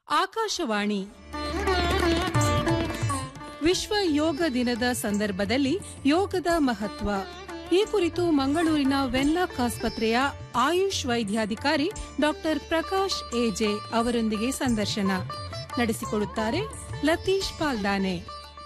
ಆಕಾಶವಾಣಿ ವಿಶ್ವ ಯೋಗ ದಿನದ ಸಂದರ್ಭದಲ್ಲಿ ಯೋಗದ ಮಹತ್ವ ಈ ಕುರಿತು ಮಂಗಳೂರಿನ ವೆನ್ಲಾಕ್ ಆಸ್ಪತ್ರೆಯ ಆಯುಷ್ ವೈದ್ಯಾಧಿಕಾರಿ ಡಾಕ್ಟರ್ ಪ್ರಕಾಶ್ ಎಜೆ ಅವರೊಂದಿಗೆ ಸಂದರ್ಶನ ನಡೆಸಿಕೊಡುತ್ತಾರೆ ಲತೀಶ್ ಪಾಲ್ದಾನೆ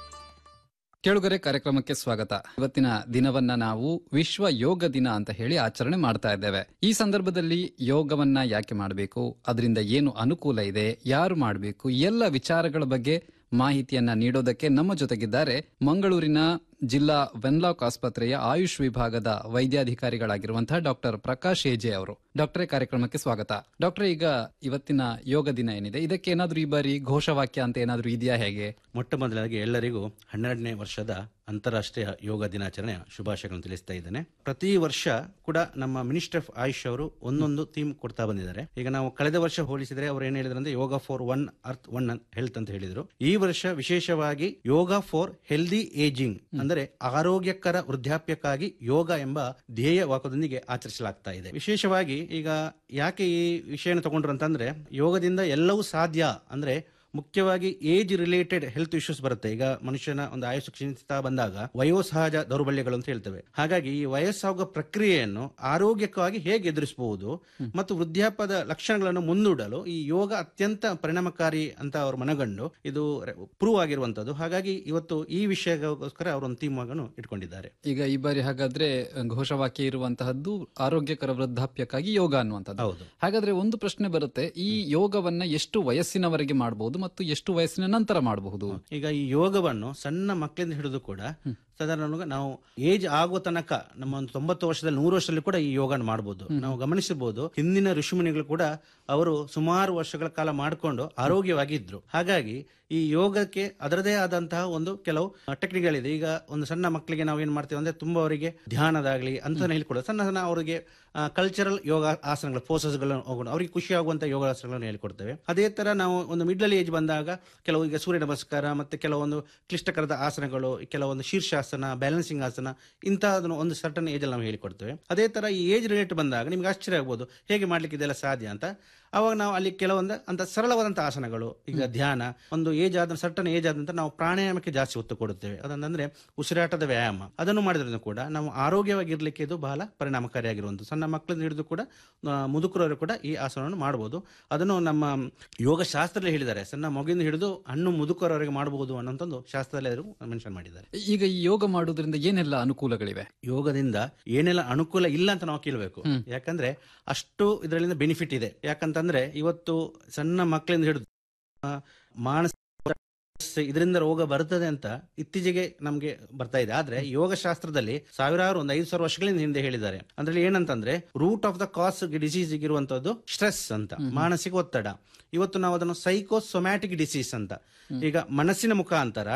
ಕೇಳುಗರೆ ಕಾರ್ಯಕ್ರಮಕ್ಕೆ ಸ್ವಾಗತ ಇವತ್ತಿನ ದಿನವನ್ನ ನಾವು ವಿಶ್ವ ಯೋಗ ದಿನ ಅಂತ ಹೇಳಿ ಆಚರಣೆ ಮಾಡ್ತಾ ಇದ್ದೇವೆ ಈ ಸಂದರ್ಭದಲ್ಲಿ ಯೋಗವನ್ನ ಯಾಕೆ ಮಾಡಬೇಕು ಅದರಿಂದ ಏನು ಅನುಕೂಲ ಇದೆ ಯಾರು ಮಾಡಬೇಕು ಎಲ್ಲ ವಿಚಾರಗಳ ಬಗ್ಗೆ ಮಾಹಿತಿಯನ್ನ ನೀಡೋದಕ್ಕೆ ನಮ್ಮ ಜೊತೆಗಿದ್ದಾರೆ ಮಂಗಳೂರಿನ ಜಿಲ್ಲಾ ವೆನ್ಲಾಕ್ ಆಸ್ಪತ್ರೆಯ ಆಯುಷ್ ವಿಭಾಗದ ವೈದ್ಯಾಧಿಕಾರಿಗಳಾಗಿರುವಂತಹ ಡಾಕ್ಟರ್ ಪ್ರಕಾಶ್ ಎಜೆ ಅವರು ಡಾಕ್ಟರೇ ಕಾರ್ಯಕ್ರಮಕ್ಕೆ ಸ್ವಾಗತ ಡಾಕ್ಟರ್ ಈಗ ಇವತ್ತಿನ ಯೋಗ ದಿನ ಏನಿದೆ ಇದಕ್ಕೆ ಏನಾದ್ರೂ ಈ ಬಾರಿ ಘೋಷವಾಕ್ಯ ಅಂತ ಏನಾದ್ರೂ ಇದೆಯಾ ಹೇಗೆ ಮೊಟ್ಟ ಮೊದಲಾಗಿ ಎಲ್ಲರಿಗೂ ಹನ್ನೆರಡನೇ ವರ್ಷದ ಅಂತಾರಾಷ್ಟ್ರೀಯ ಯೋಗ ದಿನಾಚರಣೆಯ ಶುಭಾಶಯಗಳನ್ನು ತಿಳಿಸ್ತಾ ಇದ್ದೇನೆ ಪ್ರತಿ ವರ್ಷ ಕೂಡ ನಮ್ಮ ಮಿನಿಸ್ಟರ್ ಆಫ್ ಆಯುಷ್ ಅವರು ಒಂದೊಂದು ಥೀಮ್ ಕೊಡ್ತಾ ಬಂದಿದ್ದಾರೆ ಈಗ ನಾವು ಕಳೆದ ವರ್ಷ ಹೋಲಿಸಿದ್ರೆ ಅವರು ಏನ್ ಹೇಳಿದ್ರು ಅಂದ್ರೆ yoga for one earth one health ಅಂತ ಹೇಳಿದ್ರು ಈ ವರ್ಷ ವಿಶೇಷವಾಗಿ ಯೋಗ ಫಾರ್ ಹೆಲ್ದಿ ಏಜಿಂಗ್ ಅಂದರೆ ಆರೋಗ್ಯಕರ ವೃದ್ಧಾಪ್ಯಕ್ಕಾಗಿ ಯೋಗ ಎಂಬ ಧ್ಯೇಯ ವಾಕ್ಯದೊಂದಿಗೆ ಆಚರಿಸಲಾಗ್ತಾ ಇದೆ ವಿಶೇಷವಾಗಿ ಈಗ ಯಾಕೆ ಈ ವಿಷಯನ ತಗೊಂಡ್ರು ಅಂತಂದ್ರೆ ಯೋಗದಿಂದ ಎಲ್ಲವೂ ಸಾಧ್ಯ ಅಂದ್ರೆ ಮುಖ್ಯವಾಗಿ ಏಜ್ ರಿಲೇಟೆಡ್ ಹೆಲ್ತ್ ಇಶ್ಯೂಸ್ ಬರುತ್ತೆ ಈಗ ಮನುಷ್ಯನ ಒಂದು ಆಯುಷ್ ಕ್ಷೀಣಿಸ್ತಾ ಬಂದಾಗ ವಯೋಸಹಜ ದೌರ್ಬಲ್ಯಗಳು ಅಂತ ಹೇಳ್ತೇವೆ ಹಾಗಾಗಿ ಈ ವಯಸ್ಸಾಗುವ ಪ್ರಕ್ರಿಯೆಯನ್ನು ಆರೋಗ್ಯಕವಾಗಿ ಹೇಗೆ ಎದುರಿಸಬಹುದು ಮತ್ತು ವೃದ್ಧಾಪ್ಯದ ಲಕ್ಷಣಗಳನ್ನು ಮುಂದೂಡಲು ಈ ಯೋಗ ಅತ್ಯಂತ ಪರಿಣಾಮಕಾರಿ ಅಂತ ಅವರು ಮನಗಂಡು ಇದು ಪ್ರೂವ್ ಆಗಿರುವಂತದ್ದು ಹಾಗಾಗಿ ಇವತ್ತು ಈ ವಿಷಯಕ್ಕೋಸ್ಕರ ಅವರು ಒಂದು ಥೀಮ್ ಅನ್ನು ಇಟ್ಕೊಂಡಿದ್ದಾರೆ ಈಗ ಈ ಬಾರಿ ಹಾಗಾದ್ರೆ ಘೋಷವಾಕ್ಯ ಇರುವಂತಹದ್ದು ಆರೋಗ್ಯಕರ ವೃದ್ಧಾಪ್ಯಕ್ಕಾಗಿ ಯೋಗ ಅನ್ನುವಂಥದ್ದು ಹೌದು ಹಾಗಾದ್ರೆ ಒಂದು ಪ್ರಶ್ನೆ ಬರುತ್ತೆ ಈ ಯೋಗವನ್ನ ಎಷ್ಟು ವಯಸ್ಸಿನವರೆಗೆ ಮಾಡಬಹುದು ಮತ್ತು ಎಷ್ಟು ವಯಸ್ಸಿನ ನಂತರ ಮಾಡಬಹುದು ಈಗ ಈ ಯೋಗವನ್ನು ಸಣ್ಣ ಮಕ್ಕಳಿಂದ ಹಿಡಿದು ಕೂಡ ಸಾಧಾರಣ ನಾವು ಏಜ್ ಆಗೋ ತನಕ ನಮ್ಮ ಒಂದು ತೊಂಬತ್ತು ವರ್ಷದಲ್ಲಿ ನೂರು ವರ್ಷದಲ್ಲಿ ಕೂಡ ಈ ಯೋಗನ ಮಾಡಬಹುದು ನಾವು ಗಮನಿಸಬಹುದು ಹಿಂದಿನ ಋಷಿಮುನಿಗಳು ಕೂಡ ಅವರು ಸುಮಾರು ವರ್ಷಗಳ ಕಾಲ ಮಾಡಿಕೊಂಡು ಆರೋಗ್ಯವಾಗಿದ್ರು ಹಾಗಾಗಿ ಈ ಯೋಗಕ್ಕೆ ಅದರದೇ ಆದಂತಹ ಒಂದು ಕೆಲವು ಟೆಕ್ನಿಕ್ಗಳಿದೆ ಈಗ ಒಂದು ಸಣ್ಣ ಮಕ್ಕಳಿಗೆ ನಾವು ಏನ್ ಮಾಡ್ತೇವೆ ಅಂದ್ರೆ ತುಂಬಾ ಅವರಿಗೆ ಧ್ಯಾನದಾಗ್ಲಿ ಅಂತ ಹೇಳ್ಕೊಡೋದು ಸಣ್ಣ ಸಣ್ಣ ಅವರಿಗೆ ಕಲ್ಚರಲ್ ಯೋಗ ಆಸನಗಳು ಪೋಸಸ್ಗಳನ್ನು ಹೋಗೋಣ ಅವರಿಗೆ ಖುಷಿ ಆಗುವಂತ ಯೋಗಾಸನಗಳನ್ನು ಹೇಳ್ಕೊಡ್ತೇವೆ ಅದೇ ತರ ನಾವು ಒಂದು ಮಿಡ್ಲ್ ಏಜ್ ಬಂದಾಗ ಕೆಲವು ಈಗ ಸೂರ್ಯ ನಮಸ್ಕಾರ ಮತ್ತೆ ಕೆಲವೊಂದು ಕ್ಲಿಷ್ಟಕರದ ಆಸನಗಳು ಕೆಲವೊಂದು ಶೀರ್ಷಾಸನ ಬ್ಯಾಲೆನ್ಸಿಂಗ್ ಆಸನ ಇಂತಹದನ್ನು ಒಂದು ಸರ್ಟನ್ ಏಜ್ ಅಲ್ಲಿ ನಾವು ಹೇಳಿಕೊಡ್ತೇವೆ ಅದೇ ತರ ಈ ಏಜ್ ರಿಲೇಟ್ ಬಂದಾಗ ನಿಮ್ಗೆ ಆಶ್ಚರ್ಯ ಆಗ್ಬೋದು ಹೇಗೆ ಮಾಡ್ಲಿಕ್ಕೆ ಇದೆಲ್ಲ ಸಾಧ್ಯ ಅಂತ ಅವಾಗ ನಾವು ಅಲ್ಲಿ ಕೆಲವೊಂದು ಅಂತ ಸರಳವಾದಂತಹ ಆಸನಗಳು ಈಗ ಧ್ಯಾನ ಒಂದು ಏಜ್ ಆದ ಸರ್ಟನ್ ಏಜ್ ಆದಂತ ನಾವು ಪ್ರಾಣಾಯಾಮಕ್ಕೆ ಜಾಸ್ತಿ ಒತ್ತು ಕೊಡುತ್ತೇವೆ ಅದಂದ್ರೆ ಉಸಿರಾಟದ ವ್ಯಾಯಾಮ ಅದನ್ನು ಮಾಡಿದ್ರಿಂದ ಕೂಡ ನಾವು ಆರೋಗ್ಯವಾಗಿರ್ಲಿಕ್ಕೆ ಇದು ಬಹಳ ಪರಿಣಾಮಕಾರಿಯಾಗಿರುವಂಥದ್ದು ಸಣ್ಣ ಮಕ್ಕಳಿಂದ ಹಿಡಿದು ಕೂಡ ಆ, ಮುದುಕರವರು ಕೂಡ ಈ ಆಸನವನ್ನು ಮಾಡಬಹುದು ಅದನ್ನು ನಮ್ಮ ಯೋಗ ಶಾಸ್ತ್ರದಲ್ಲಿ ಹೇಳಿದ್ದಾರೆ ಸಣ್ಣ ಮಗುವಿಂದ ಹಿಡಿದು ಹಣ್ಣು ಮುದುಕರವರೆಗೆ ಮಾಡಬಹುದು ಅನ್ನೋಂಥದ್ದು ಶಾಸ್ತ್ರದಲ್ಲಿ ಅವರು ಮೆನ್ಷನ್ ಮಾಡಿದ್ದಾರೆ ಈಗ ಈ ಯೋಗ ಮಾಡುವುದರಿಂದ ಏನೆಲ್ಲ ಅನುಕೂಲಗಳಿವೆ ಯೋಗದಿಂದ ಏನೆಲ್ಲ ಅನುಕೂಲ ಇಲ್ಲ ಅಂತ ನಾವು ಕೇಳಬೇಕು ಯಾಕಂದ್ರೆ ಅಷ್ಟು ಇದರಿಂದ ಬೆನಿಫಿಟ್ ಇದೆ ಯಾಕಂತಂದ್ರೆ ಇವತ್ತು ಸಣ್ಣ ಮಕ್ಕಳಿಂದ ಹಿಡಿದು ಆ, ಮಾನಸಿಕ ಇದರಿಂದ ರೋಗ ಬರ್ತದೆ ಅಂತ ಇತ್ತೀಚೆಗೆ ನಮ್ಗೆ ಬರ್ತಾ ಇದೆ ಆದ್ರೆ ಯೋಗ ಶಾಸ್ತ್ರದಲ್ಲಿ ಸಾವಿರಾರು ಒಂದು ಐದು ಸಾವಿರ ವರ್ಷಗಳಿಂದ ಹಿಂದೆ ಹೇಳಿದ್ದಾರೆ ಅಂದ್ರೆ ಏನಂತಂದ್ರೆ root of the cause disease ಇರುವಂತದ್ದು ಸ್ಟ್ರೆಸ್ ಅಂತ ಮಾನಸಿಕ ಒತ್ತಡ ಇವತ್ತು ನಾವು ಅದನ್ನು ಸೈಕೋಸೊಮ್ಯಾಟಿಕ್ ಡಿಸೀಸ್ ಅಂತ ಈಗ ಮನಸ್ಸಿನ ಮುಖಾಂತರ